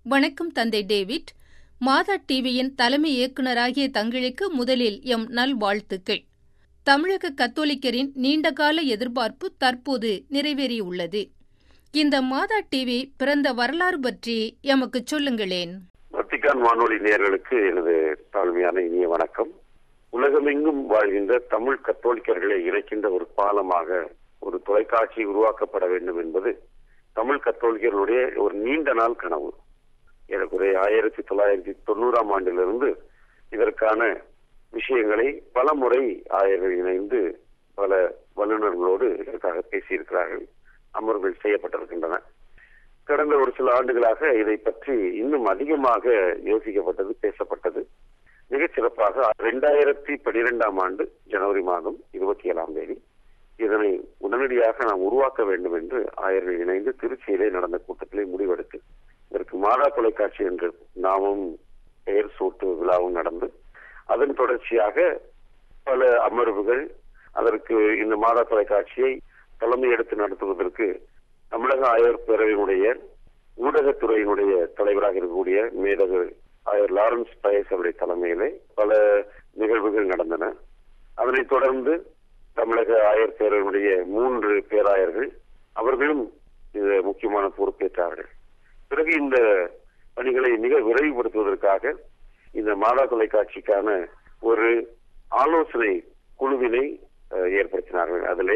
வணக்கம் தந்தை டேவிட் மாதா டிவியின் தலைமை இயக்குநராகிய தங்களுக்கு முதலில் எம் நல்வாழ்த்துக்கள் தமிழக கத்தோலிக்கரின் நீண்டகால எதிர்பார்ப்பு தற்போது நிறைவேறியுள்ளது இந்த மாதா டிவி பிறந்த வரலாறு பற்றி எமக்கு சொல்லுங்களேன் வத்திகான் வானொலி நேயர்களுக்கு எனது தாழ்மையான இனிய வணக்கம் உலகமெங்கும் வாழ்கின்ற தமிழ் கத்தோலிக்கர்களை இணைக்கின்ற ஒரு பாலமாக ஒரு தொலைக்காட்சி உருவாக்கப்பட வேண்டும் என்பது தமிழ் கத்தோலிக்கர்களுடைய ஒரு நீண்ட நாள் கனவு ஏறக்குறைய ஆயிரத்தி தொள்ளாயிரத்தி தொண்ணூறாம் ஆண்டிலிருந்து இதற்கான விஷயங்களை பல முறை ஆயர்கள் இணைந்து பல வல்லுநர்களோடு இதற்காக பேசியிருக்கிறார்கள் அமர்வுகள் செய்யப்பட்டிருக்கின்றன கடந்த ஒரு சில ஆண்டுகளாக இதை பற்றி இன்னும் அதிகமாக யோசிக்கப்பட்டது பேசப்பட்டது மிகச் சிறப்பாக இரண்டாயிரத்தி பனிரெண்டாம் ஆண்டு ஜனவரி மாதம் இருபத்தி ஏழாம் தேதி இதனை உடனடியாக நாம் உருவாக்க வேண்டும் என்று ஆயர்கள் இணைந்து திருச்சியிலே நடந்த கூட்டத்திலே முடிவெடுத்து இதற்கு மாதா தொலைக்காட்சி என்று நாமும் பெயர் சூட்டு விழாவும் நடந்து அதன் தொடர்ச்சியாக பல அமர்வுகள் அதற்கு இந்த மாதா தொலைக்காட்சியை தலைமை எடுத்து நடத்துவதற்கு தமிழக ஆயர் பேரவையினுடைய ஊடகத்துறையினுடைய தலைவராக இருக்கக்கூடிய மேதகு ஆயர் லாரன்ஸ் பயஸ் அவருடைய தலைமையிலே பல நிகழ்வுகள் நடந்தன அதனைத் தொடர்ந்து தமிழக ஆயர் பேரவையினுடைய மூன்று பேராயர்கள் அவர்களும் இது முக்கியமான பொறுப்பேற்றார்கள் பிறகு இந்த பணிகளை மிக விரைவுபடுத்துவதற்காக இந்த மாதா தொலைக்காட்சிக்கான ஒரு ஆலோசனை குழுவினை ஏற்படுத்தினார்கள் அதிலே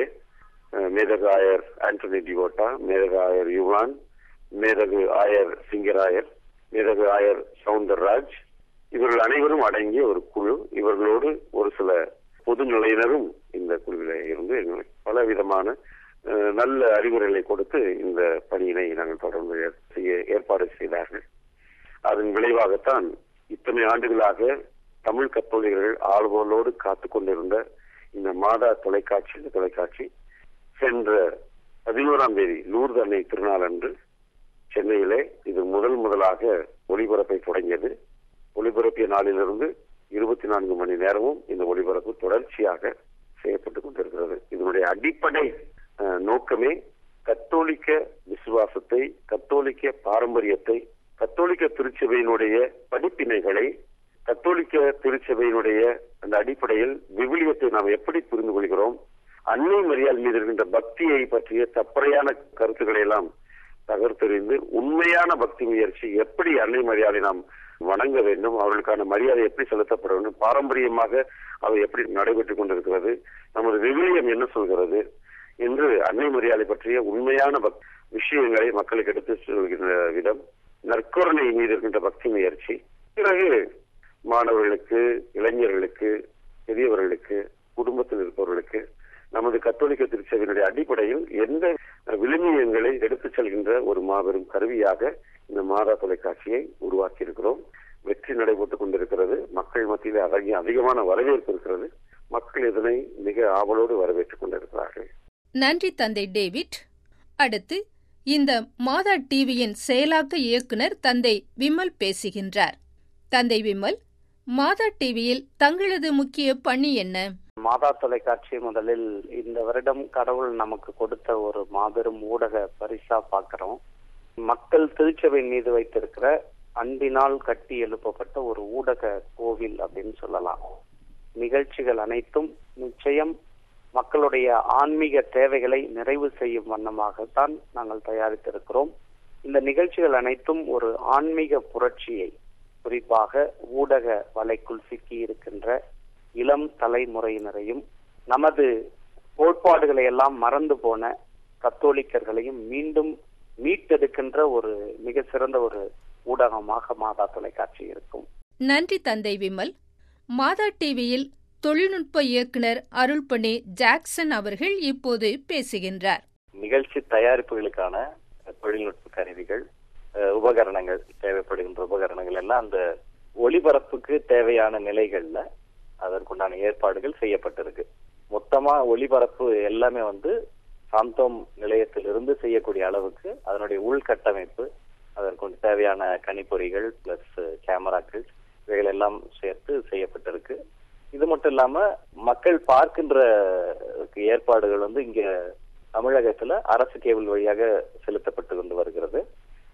மேதகு ஆயர் ஆண்டனி டிவோட்டா மேதகு ஆயர் யுவான் மேதகு ஆயர் சிங்கராயர் மேதகு ஆயர் சவுந்தரராஜ் இவர்கள் அனைவரும் அடங்கிய ஒரு குழு இவர்களோடு ஒரு சில பொதுநிலையினரும் இந்த குழுவில இருந்து எங்களுக்கு பல விதமான நல்ல அறிவுரைகளை கொடுத்து இந்த பணியினை நாங்கள் தொடர்ந்து செய்ய ஏற்பாடு செய்தார்கள் அதன் விளைவாகத்தான் இத்தனை ஆண்டுகளாக தமிழ் கத்தோலிகர்கள் ஆழ்வோலோடு காத்து கொண்டிருந்த இந்த மாதா தொலைக்காட்சி தொலைக்காட்சி சென்ற பதினோராம் தேதி லூர்து அன்னை திருநாள் அன்று சென்னையிலே இது முதல் முதலாக ஒளிபரப்பை தொடங்கியது ஒளிபரப்பிய நாளிலிருந்து இருபத்தி நான்கு மணி நேரமும் இந்த ஒளிபரப்பு தொடர்ச்சியாக செய்யப்பட்டுக் கொண்டிருக்கிறது இதனுடைய அடிப்படை நோக்கமே கத்தோலிக்க விசுவாசத்தை கத்தோலிக்க பாரம்பரியத்தை கத்தோலிக்க திருச்சபையினுடைய படிப்பினைகளை கத்தோலிக்க திருச்சபையினுடைய அந்த அடிப்படையில் விவிலியத்தை நாம் எப்படி புரிந்து கொள்கிறோம் அன்னை மரியாதை மீது இருக்கின்ற பக்தியை பற்றிய தப்பறையான கருத்துக்களை எல்லாம் தகர்த்தெறிந்து உண்மையான பக்தி முயற்சி எப்படி அன்னை மரியாதை நாம் வணங்க வேண்டும் அவர்களுக்கான மரியாதை எப்படி செலுத்தப்பட வேண்டும் பாரம்பரியமாக அவை எப்படி நடைபெற்றுக் கொண்டிருக்கிறது நமது விவிலியம் என்ன சொல்கிறது என்று அன்னை மரியாதை பற்றிய உண்மையான விஷயங்களை மக்களுக்கு எடுத்து சொல்கின்ற விதம் நற்கொரணை மீது இருக்கின்ற பக்தி முயற்சி பிறகு மாணவர்களுக்கு இளைஞர்களுக்கு பெரியவர்களுக்கு குடும்பத்தில் இருப்பவர்களுக்கு நமது கத்தோலிக்க திருச்சபையினுடைய அடிப்படையில் எந்த விழுமியங்களை எடுத்துச் செல்கின்ற ஒரு மாபெரும் கருவியாக இந்த மாதா தொலைக்காட்சியை உருவாக்கி இருக்கிறோம் வெற்றி நடைபெற்றுக் கொண்டிருக்கிறது மக்கள் மத்தியில் அதிக அதிகமான வரவேற்பு இருக்கிறது மக்கள் இதனை மிக ஆவலோடு வரவேற்றுக் கொண்டிருக்கிறார்கள் நன்றி தந்தை டேவிட் அடுத்து இந்த மாதா டிவியின் செயலாக்க இயக்குனர் தந்தை விமல் பேசுகின்றார் தந்தை விமல் மாதா டிவியில் தங்களது முக்கிய பணி என்ன மாதா தொலைக்காட்சி முதலில் இந்த வருடம் கடவுள் நமக்கு கொடுத்த ஒரு மாபெரும் ஊடக பரிசா பார்க்கிறோம் மக்கள் திருச்சபை மீது வைத்திருக்கிற அன்பினால் கட்டி எழுப்பப்பட்ட ஒரு ஊடக கோவில் அப்படின்னு சொல்லலாம் நிகழ்ச்சிகள் அனைத்தும் நிச்சயம் மக்களுடைய ஆன்மீக தேவைகளை நிறைவு செய்யும் வண்ணமாகத்தான் நாங்கள் தயாரித்திருக்கிறோம் இந்த நிகழ்ச்சிகள் அனைத்தும் ஒரு ஆன்மீக புரட்சியை குறிப்பாக ஊடக வலைக்குள் சிக்கி இருக்கின்ற இளம் தலைமுறையினரையும் நமது கோட்பாடுகளை எல்லாம் மறந்து போன கத்தோலிக்கர்களையும் மீண்டும் மீட்டெடுக்கின்ற ஒரு மிக சிறந்த ஒரு ஊடகமாக மாதா தொலைக்காட்சி இருக்கும் நன்றி தந்தை விமல் மாதா டிவியில் தொழில்நுட்ப இயக்குனர் அருள்பணி ஜாக்சன் அவர்கள் இப்போது பேசுகின்றார் நிகழ்ச்சி தயாரிப்புகளுக்கான தொழில்நுட்ப கருவிகள் உபகரணங்கள் தேவைப்படுகின்ற உபகரணங்கள் எல்லாம் அந்த ஒளிபரப்புக்கு தேவையான நிலைகள்ல அதற்குண்டான ஏற்பாடுகள் செய்யப்பட்டிருக்கு மொத்தமா ஒளிபரப்பு எல்லாமே வந்து சாந்தோம் நிலையத்திலிருந்து செய்யக்கூடிய அளவுக்கு அதனுடைய உள்கட்டமைப்பு அதற்கு தேவையான கணிப்பொறிகள் பிளஸ் கேமராக்கள் இவைகள் எல்லாம் சேர்த்து செய்யப்பட்டிருக்கு இது மட்டும் இல்லாம மக்கள் பார்க்கின்ற ஏற்பாடுகள் வந்து இங்க தமிழகத்துல அரசு கேபிள் வழியாக செலுத்தப்பட்டு கொண்டு வருகிறது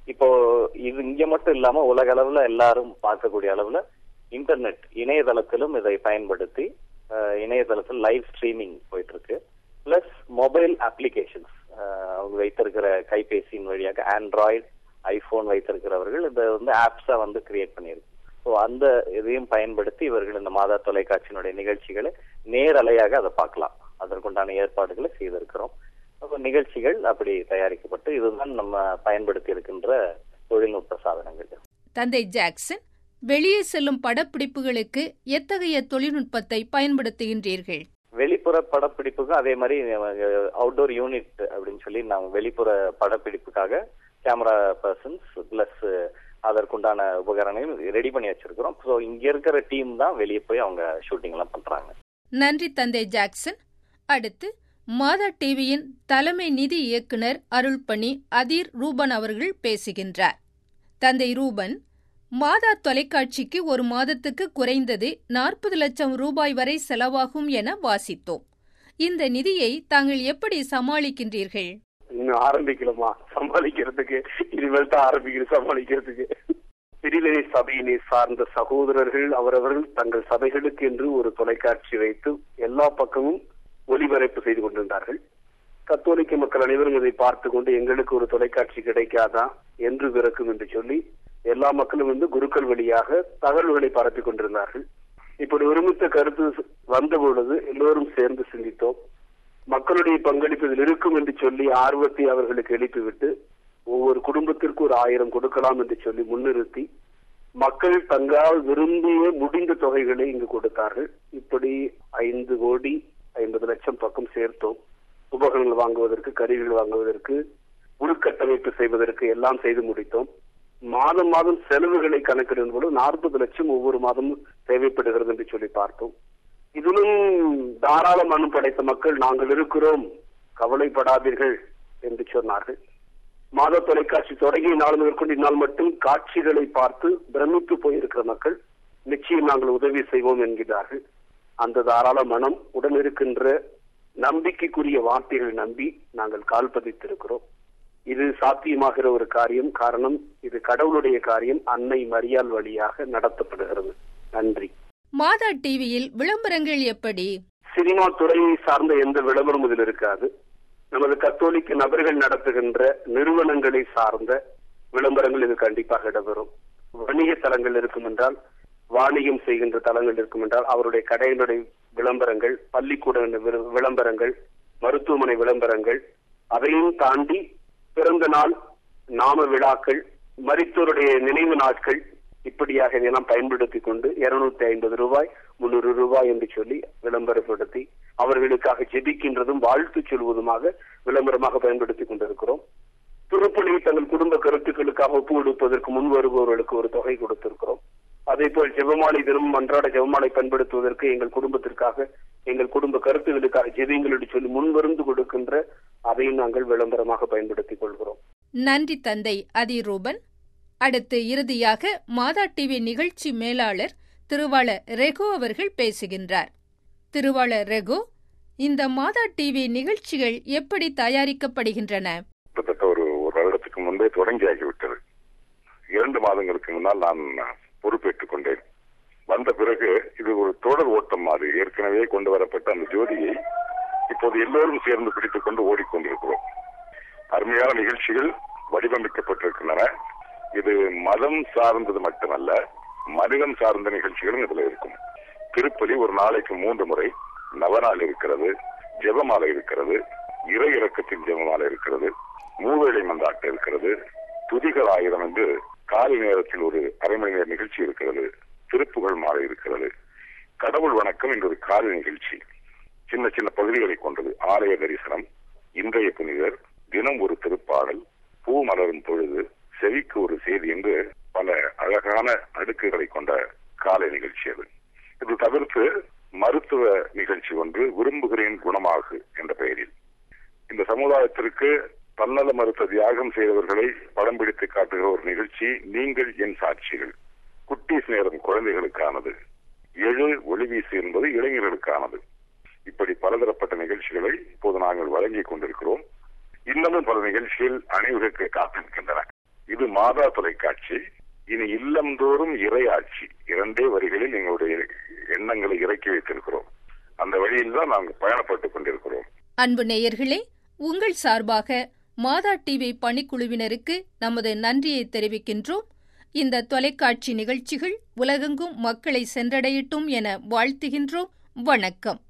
இப்போ இது இங்க மட்டும் இல்லாம உலக அளவுல எல்லாரும் பார்க்கக்கூடிய அளவுல இன்டர்நெட் இணையதளத்திலும் இதை பயன்படுத்தி அஹ், இணையதளத்தில் லைவ் ஸ்ட்ரீமிங் போயிட்டு இருக்கு பிளஸ் மொபைல் அப்ளிகேஷன்ஸ் அவங்க வைத்திருக்கிற கைபேசியின் வழியாக ஆண்ட்ராய்டு ஐபோன் வைத்திருக்கிறவர்கள் இதை வந்து ஆப்ஸா வந்து கிரியேட் பண்ணியிருக்கு ஸோ அந்த இதையும் பயன்படுத்தி இவர்கள் இந்த மாதா தொலைக்காட்சியினுடைய நிகழ்ச்சிகளை நேரலையாக அதை பார்க்கலாம் அதற்குண்டான ஏற்பாடுகளை செய்திருக்கிறோம் அப்போ நிகழ்ச்சிகள் அப்படி தயாரிக்கப்பட்டு இதுதான் நம்ம பயன்படுத்தி இருக்கின்ற தொழில்நுட்ப சாதனங்கள் தந்தை ஜாக்சன் வெளியே செல்லும் படப்பிடிப்புகளுக்கு எத்தகைய தொழில்நுட்பத்தை பயன்படுத்துகின்றீர்கள் வெளிப்புற படப்பிடிப்புக்கும் அதே மாதிரி அவுட்டோர் யூனிட் அப்படின்னு சொல்லி நாங்க வெளிப்புற படப்பிடிப்புக்காக கேமரா பர்சன்ஸ் பிளஸ் அதற்குண்டான உபகரணங்கள் ரெடி பண்ணி வச்சிருக்கிறோம் ஸோ இங்க இருக்கிற டீம் தான் வெளியே போய் அவங்க ஷூட்டிங் எல்லாம் பண்றாங்க நன்றி தந்தை ஜாக்சன் அடுத்து மாதா டிவியின் தலைமை நிதி இயக்குனர் அருள்பணி அதீர் ரூபன் அவர்கள் பேசுகின்றார் தந்தை ரூபன் மாதா தொலைக்காட்சிக்கு ஒரு மாதத்துக்கு குறைந்தது நாற்பது லட்சம் ரூபாய் வரை செலவாகும் என வாசித்தோம் இந்த நிதியை தாங்கள் எப்படி சமாளிக்கின்றீர்கள் இன்னும் ஆரம்பிக்கலமா சமாளிக்கிறதுக்கு இனிமேல் தான் ஆரம்பிக்கணும் சமாளிக்கிறதுக்கு பிரிவினை சபையினை சார்ந்த சகோதரர்கள் அவரவர்கள் தங்கள் சபைகளுக்கு என்று ஒரு தொலைக்காட்சி வைத்து எல்லா பக்கமும் ஒளிபரப்பு செய்து கொண்டிருந்தார்கள் கத்தோலிக்க மக்கள் அனைவரும் இதை பார்த்து கொண்டு எங்களுக்கு ஒரு தொலைக்காட்சி கிடைக்காதா என்று பிறக்கும் என்று சொல்லி எல்லா மக்களும் வந்து குருக்கள் வழியாக தகவல்களை பரப்பிக் கொண்டிருந்தார்கள் இப்படி ஒருமித்த கருத்து வந்த பொழுது எல்லோரும் சேர்ந்து சிந்தித்தோம் மக்களுடைய பங்களிப்பு இதில் இருக்கும் என்று சொல்லி ஆர்வத்தை அவர்களுக்கு எழுப்பிவிட்டு ஒவ்வொரு குடும்பத்திற்கு ஒரு ஆயிரம் கொடுக்கலாம் என்று சொல்லி முன்னிறுத்தி மக்கள் தங்களால் விரும்பிய முடிந்த தொகைகளை இங்கு கொடுத்தார்கள் இப்படி ஐந்து கோடி ஐம்பது லட்சம் பக்கம் சேர்த்தோம் உபகரணங்கள் வாங்குவதற்கு கருவிகள் வாங்குவதற்கு உள்கட்டமைப்பு செய்வதற்கு எல்லாம் செய்து முடித்தோம் மாதம் மாதம் செலவுகளை கணக்கிடும் போது நாற்பது லட்சம் ஒவ்வொரு மாதமும் தேவைப்படுகிறது என்று சொல்லி பார்த்தோம் இதிலும் தாராள மனு படைத்த மக்கள் நாங்கள் இருக்கிறோம் கவலைப்படாதீர்கள் என்று சொன்னார்கள் மாத தொலைக்காட்சி தொடங்கிய நாள் முதற்கொண்டு இந்நாள் மட்டும் காட்சிகளை பார்த்து பிரமித்து போயிருக்கிற மக்கள் நிச்சயம் நாங்கள் உதவி செய்வோம் என்கிறார்கள் அந்த தாராள மனம் உடன் இருக்கின்ற நம்பிக்கைக்குரிய வார்த்தைகளை நம்பி நாங்கள் கால் பதித்திருக்கிறோம் இது சாத்தியமாகிற ஒரு காரியம் காரணம் இது கடவுளுடைய காரியம் அன்னை மரியாள் வழியாக நடத்தப்படுகிறது நன்றி மாதா டிவியில் விளம்பரங்கள் எப்படி சினிமா துறையை சார்ந்த எந்த விளம்பரம் இதில் இருக்காது நமது கத்தோலிக்க நபர்கள் நடத்துகின்ற நிறுவனங்களை சார்ந்த விளம்பரங்கள் இது கண்டிப்பாக இடம்பெறும் வணிக தலங்கள் இருக்கும் என்றால் வாணிகம் செய்கின்ற தலங்கள் இருக்கும் என்றால் அவருடைய கடையினுடைய விளம்பரங்கள் பள்ளிக்கூட வி- விளம்பரங்கள் மருத்துவமனை விளம்பரங்கள் அதையும் தாண்டி பிறந்த நாள் நாம விழாக்கள் மரித்தோருடைய நினைவு நாட்கள் இப்படியாக இதெல்லாம் பயன்படுத்தி கொண்டு இருநூத்தி ஐம்பது ரூபாய் முன்னூறு ரூபாய் என்று சொல்லி விளம்பரப்படுத்தி அவர்களுக்காக ஜெபிக்கின்றதும் வாழ்த்து சொல்வதுமாக விளம்பரமாக பயன்படுத்தி கொண்டிருக்கிறோம் திருப்பலி தங்கள் குடும்ப கருத்துக்களுக்காக ஒப்பு கொடுப்பதற்கு முன் வருபவர்களுக்கு ஒரு தொகை கொடுத்திருக்கிறோம் அதே போல் ஜெபமாலை தினமும் அன்றாட ஜெபமாலை பயன்படுத்துவதற்கு எங்கள் குடும்பத்திற்காக எங்கள் குடும்ப கருத்துகளுக்காக ஜெபிங்கள் என்று சொல்லி முன்வருந்து கொடுக்கின்ற அதையும் நாங்கள் விளம்பரமாக பயன்படுத்திக் கொள்கிறோம் நன்றி தந்தை அதிரூபன் அடுத்து இறுதியாக மாதா டிவி நிகழ்ச்சி மேலாளர் திருவாளர் ரெகோ அவர்கள் பேசுகின்றார் திருவாளர் ரெகோ இந்த மாதா டிவி நிகழ்ச்சிகள் எப்படி தயாரிக்கப்படுகின்றன கிட்டத்தட்ட ஒரு ஒரு வருடத்துக்கு முன்பே தொடங்கியாகிவிட்டது இரண்டு மாதங்களுக்கு முன்னால் நான் பொறுப்பேற்றுக் கொண்டேன் வந்த பிறகு இது ஒரு தொடர் ஓட்டம் மாதிரி ஏற்கனவே கொண்டு வரப்பட்ட அந்த ஜோதியை இப்போது எல்லோரும் சேர்ந்து பிடித்துக் கொண்டு ஓடிக்கொண்டிருக்கிறோம் அருமையான நிகழ்ச்சிகள் வடிவமைக்கப்பட்டிருக்கின்றன இது மதம் சார்ந்தது மட்டுமல்ல மனிதம் சார்ந்த நிகழ்ச்சிகளும் இதுல இருக்கும் திருப்பலி ஒரு நாளைக்கு மூன்று முறை நவநாள் இருக்கிறது ஜெபமாலை இருக்கிறது இறை இறக்கத்தின் ஜெபமாலை இருக்கிறது மூவேளை மந்தாட்டு இருக்கிறது துதிகள் ஆயிரம் என்று காலை நேரத்தில் ஒரு அரை மணி நேர நிகழ்ச்சி இருக்கிறது திருப்புகழ் மாலை இருக்கிறது கடவுள் வணக்கம் என்ற ஒரு காலை நிகழ்ச்சி சின்ன சின்ன பகுதிகளை கொண்டது ஆலய தரிசனம் இன்றைய புனிதர் தினம் ஒரு திருப்பாடல் பூ மலரும் பொழுது செவிக்கு ஒரு செய்தி என்று பல அழகான அடுக்குகளை கொண்ட காலை நிகழ்ச்சி அது இது தவிர்த்து மருத்துவ நிகழ்ச்சி ஒன்று விரும்புகிறேன் குணமாகு என்ற பெயரில் இந்த சமுதாயத்திற்கு தன்னல மருத்துவ தியாகம் செய்தவர்களை படம் பிடித்து காட்டுகிற ஒரு நிகழ்ச்சி நீங்கள் என் சாட்சிகள் குட்டீஸ் நேரம் குழந்தைகளுக்கானது எழு ஒளிவீசு என்பது இளைஞர்களுக்கானது இப்படி பலதரப்பட்ட நிகழ்ச்சிகளை இப்போது நாங்கள் வழங்கிக் கொண்டிருக்கிறோம் இன்னமும் பல நிகழ்ச்சிகள் அனைவருக்கு காத்திருக்கின்றன இது மாதா தொலைக்காட்சி இனி இல்லந்தோறும் இறையாட்சி இரண்டே வரிகளில் எங்களுடைய எண்ணங்களை இறக்கி வைத்திருக்கிறோம் அந்த வழியில் தான் நாங்கள் பயணப்பட்டுக் கொண்டிருக்கிறோம் அன்பு நேயர்களே உங்கள் சார்பாக மாதா டிவி பணிக்குழுவினருக்கு நமது நன்றியை தெரிவிக்கின்றோம் இந்த தொலைக்காட்சி நிகழ்ச்சிகள் உலகெங்கும் மக்களை சென்றடையட்டும் என வாழ்த்துகின்றோம் வணக்கம்